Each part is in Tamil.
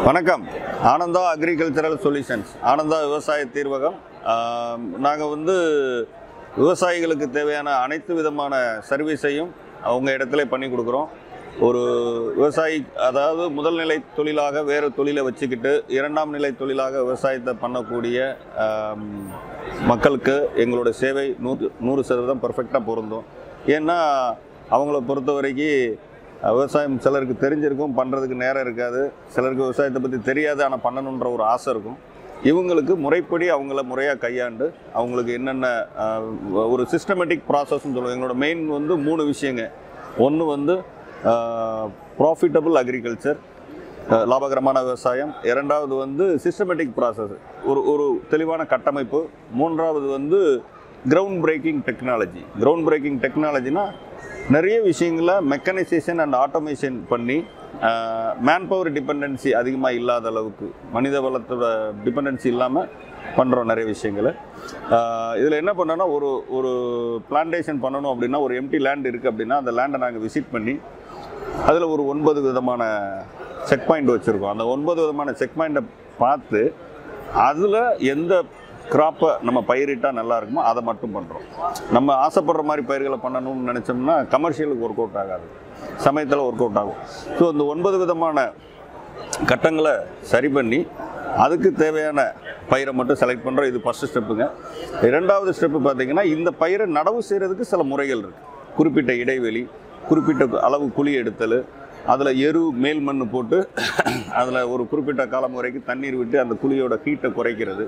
வணக்கம் ஆனந்தா அக்ரிகல்ச்சரல் சொல்யூஷன்ஸ் ஆனந்தா விவசாய தீர்வகம் நாங்கள் வந்து விவசாயிகளுக்கு தேவையான அனைத்து விதமான சர்வீஸையும் அவங்க இடத்துல பண்ணி கொடுக்குறோம் ஒரு விவசாயி அதாவது முதல் நிலை தொழிலாக வேறு தொழிலை வச்சுக்கிட்டு இரண்டாம் நிலை தொழிலாக விவசாயத்தை பண்ணக்கூடிய ஆம், மக்களுக்கு எங்களோட சேவை நூறு நூறு சதவீதம் பர்ஃபெக்டாக பொருந்தும் ஏன்னா அவங்கள பொறுத்த வரைக்கும் அஹ், விவசாயம் சிலருக்கு தெரிஞ்சிருக்கும் பண்ணுறதுக்கு நேரம் இருக்காது சிலருக்கு விவசாயத்தை பற்றி தெரியாது ஆனால் பண்ணணுன்ற ஒரு ஆசை இருக்கும் இவங்களுக்கு முறைப்படி அவங்கள முறையாக கையாண்டு அவங்களுக்கு என்னென்ன அஹ், ஒரு சிஸ்டமேட்டிக் ப்ராசஸ்ன்னு சொல்லுவோம் எங்களோட மெயின் வந்து மூணு விஷயங்க ஒன்று வந்து ப்ராஃபிட்டபிள் அக்ரிகல்ச்சர் லாபகரமான விவசாயம் இரண்டாவது வந்து சிஸ்டமேட்டிக் ப்ராசஸ் ஒரு ஒரு தெளிவான கட்டமைப்பு மூன்றாவது வந்து ground breaking technology ground breaking டெக்னாலஜினா நிறைய விஷயங்களை மெக்கனைசேஷன் அண்ட் ஆட்டோமேஷன் பண்ணி மேன் பவர் டிபெண்டன்சி அதிகமாக இல்லாத அளவுக்கு மனித வளத்தோட டிபெண்டன்சி இல்லாமல் பண்ணுறோம் நிறைய விஷயங்களை இதில் என்ன பண்ணோன்னா ஒரு ஒரு பிளான்டேஷன் பண்ணணும் அப்படின்னா ஒரு எம்டி லேண்ட் இருக்குது அப்படின்னா அந்த லேண்டை நாங்கள் விசிட் பண்ணி அதில் ஒரு ஒன்பது விதமான செக் பாயிண்ட் வச்சுருக்கோம் அந்த ஒன்பது விதமான செக் பாயிண்ட்டை பார்த்து அதில் எந்த கிராப்பை நம்ம பயிரிட்டால் நல்லா இருக்குமோ அதை மட்டும் பண்ணுறோம் நம்ம ஆசைப்படுற மாதிரி பயிர்களை பண்ணணும்னு நினச்சோம்னா கமர்ஷியலுக்கு ஒர்க் அவுட் ஆகாது சமயத்தில் ஒர்க் அவுட் ஆகும் ஸோ இந்த ஒன்பது விதமான கட்டங்களை சரி பண்ணி அதுக்கு தேவையான பயிரை மட்டும் செலக்ட் பண்ணுறோம் இது ஃபஸ்ட்டு ஸ்டெப்புங்க இரண்டாவது ஸ்டெப்பு பார்த்தீங்கன்னா இந்த பயிரை நடவு செய்கிறதுக்கு சில முறைகள் இருக்குது குறிப்பிட்ட இடைவெளி குறிப்பிட்ட அளவு குழி எடுத்தல் அதில் எரு மேல் மண் போட்டு அதில் ஒரு குறிப்பிட்ட காலம் வரைக்கும் தண்ணீர் விட்டு அந்த குழியோட ஹீட்டை குறைக்கிறது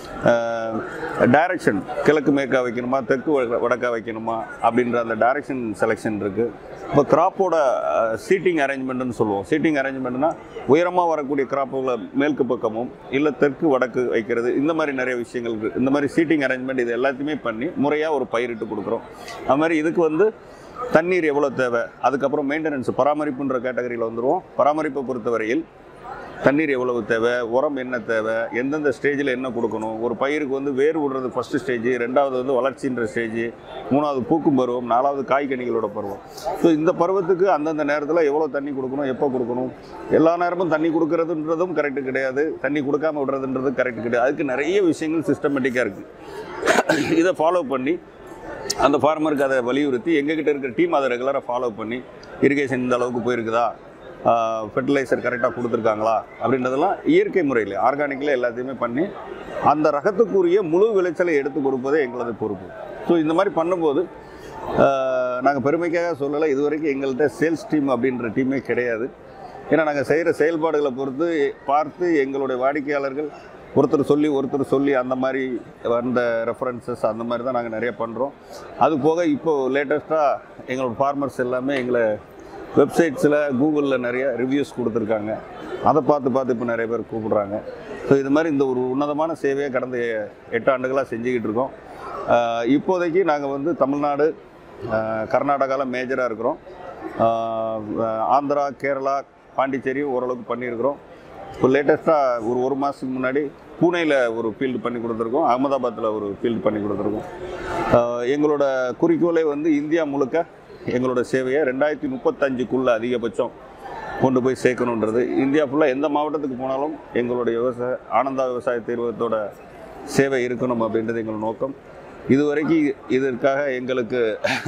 டைரக்ஷன் கிழக்கு மேற்கா வைக்கணுமா தெற்கு வட- வடக்கா வைக்கணுமா அப்படின்ற அந்த டைரக்ஷன் செலெக்ஷன் இருக்குது இப்போ கிராப்போட சீட்டிங் அரேஞ்ச்மெண்ட்னு சொல்லுவோம் சீட்டிங் அரேஞ்ச்மெண்ட்னா உயரமாக வரக்கூடிய கிராப்புகளை மேற்கு பக்கமும் இல்லை தெற்கு வடக்கு வைக்கிறது இந்த மாதிரி நிறைய விஷயங்கள் இருக்குது இந்த மாதிரி சீட்டிங் அரேஞ்ச்மெண்ட் இது எல்லாத்தையுமே பண்ணி முறையாக ஒரு பயிரிட்டு கொடுக்குறோம் அது மாதிரி இதுக்கு வந்து தண்ணீர் எவ்வளோ தேவை அதுக்கப்புறம் மெயின்டெனன்ஸ் பராமரிப்புன்ற கேட்டகரியில் வந்துடுவோம் பராமரிப்பை பொறுத்தவரையில் தண்ணீர் எவ்வளவு தேவை உரம் என்ன தேவை எந்தெந்த ஸ்டேஜில் என்ன கொடுக்கணும் ஒரு பயிருக்கு வந்து வேர் விடுறது ஃபஸ்ட்டு ஸ்டேஜ் ரெண்டாவது வந்து வளர்ச்சின்ற ஸ்டேஜ் மூணாவது பூக்கும் பருவம் நாலாவது காய்கனிகளோட பருவம் ஸோ இந்த பருவத்துக்கு அந்தந்த நேரத்தில் எவ்வளோ தண்ணி கொடுக்கணும் எப்போ கொடுக்கணும் எல்லா நேரமும் தண்ணி கொடுக்கறதுன்றதும் கரெக்டு கிடையாது தண்ணி கொடுக்காம விடுறதுன்றது கரெக்டு கிடையாது அதுக்கு நிறைய விஷயங்கள் சிஸ்டமேட்டிக்காக இருக்குது இதை ஃபாலோ பண்ணி அந்த ஃபார்மருக்கு அதை வலியுறுத்தி எங்ககிட்ட இருக்கிற டீம் அதை ரெகுலராக ஃபாலோ பண்ணி இரிகேஷன் இந்த அளவுக்கு போயிருக்குதா ஃபெர்டிலைசர் கரெக்டாக கொடுத்துருக்காங்களா அப்படின்றதெல்லாம் இயற்கை முறையில் ஆர்கானிக்கில் எல்லாத்தையுமே பண்ணி அந்த ரகத்துக்குரிய முழு விளைச்சலை எடுத்து கொடுப்பதே எங்களது பொறுப்பு ஸோ இந்த மாதிரி பண்ணும்போது நாங்கள் பெருமைக்காக சொல்லலை இது வரைக்கும் எங்கள்கிட்ட சேல்ஸ் டீம் அப்படின்ற டீமே கிடையாது ஏன்னா நாங்கள் செய்கிற செயல்பாடுகளை பொறுத்து பார்த்து எங்களுடைய வாடிக்கையாளர்கள் ஒருத்தர் சொல்லி ஒருத்தர் சொல்லி அந்த மாதிரி வந்த ரெஃபரன்சஸ் அந்த மாதிரி தான் நாங்கள் நிறைய பண்ணுறோம் அது போக இப்போது லேட்டஸ்ட்டாக எங்களோட ஃபார்மர்ஸ் எல்லாமே எங்களை வெப்சைட்ஸில் கூகுளில் நிறைய ரிவ்யூஸ் கொடுத்துருக்காங்க அதை பார்த்து பார்த்து இப்போ நிறைய பேர் கூப்பிடுறாங்க ஸோ இது மாதிரி இந்த ஒரு உன்னதமான சேவையை கடந்த எட்டு ஆண்டுகளாக செஞ்சுக்கிட்டு இருக்கோம் ஆஹ் இப்போதைக்கு நாங்கள் வந்து தமிழ்நாடு கர்நாடகாவில் மேஜராக இருக்கிறோம் ஆஹ் ஆந்திரா கேரளா பாண்டிச்சேரி ஓரளவுக்கு பண்ணியிருக்கிறோம் இப்போ லேட்டஸ்ட்டாக ஒரு ஒரு மாதத்துக்கு முன்னாடி பூனேயில் ஒரு ஃபீல்டு பண்ணி கொடுத்துருக்கோம் அகமதாபாத்தில் ஒரு ஃபீல்டு பண்ணி கொடுத்துருக்கோம் ஆஹ் எங்களோட குறிக்கோளே வந்து இந்தியா முழுக்க எங்களோட சேவையை ரெண்டாயிரத்தி முப்பத்தஞ்சுக்குள்ளே அதிகபட்சம் கொண்டு போய் சேர்க்கணுன்றது இந்தியா ஃபுல்லாக எந்த மாவட்டத்துக்கு போனாலும் எங்களுடைய விவசாய ஆனந்தா விவசாய தீர்வத்தோட சேவை இருக்கணும் அப்படின்றது எங்கள் நோக்கம் இதுவரைக்கும் இதற்காக எங்களுக்கு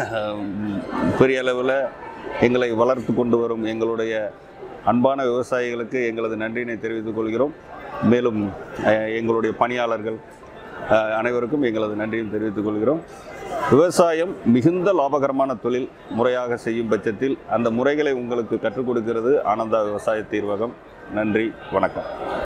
பெரிய அளவில் எங்களை வளர்த்து கொண்டு வரும் எங்களுடைய அன்பான விவசாயிகளுக்கு எங்களது நன்றியினை தெரிவித்துக் கொள்கிறோம் மேலும் அஹ், எங்களுடைய பணியாளர்கள் அஹ், அனைவருக்கும் எங்களது நன்றியும் தெரிவித்துக் கொள்கிறோம் விவசாயம் மிகுந்த லாபகரமான தொழில் முறையாக செய்யும் பட்சத்தில் அந்த முறைகளை உங்களுக்கு கற்றுக் கொடுக்கிறது ஆனந்தா விவசாய தீர்வகம் நன்றி வணக்கம்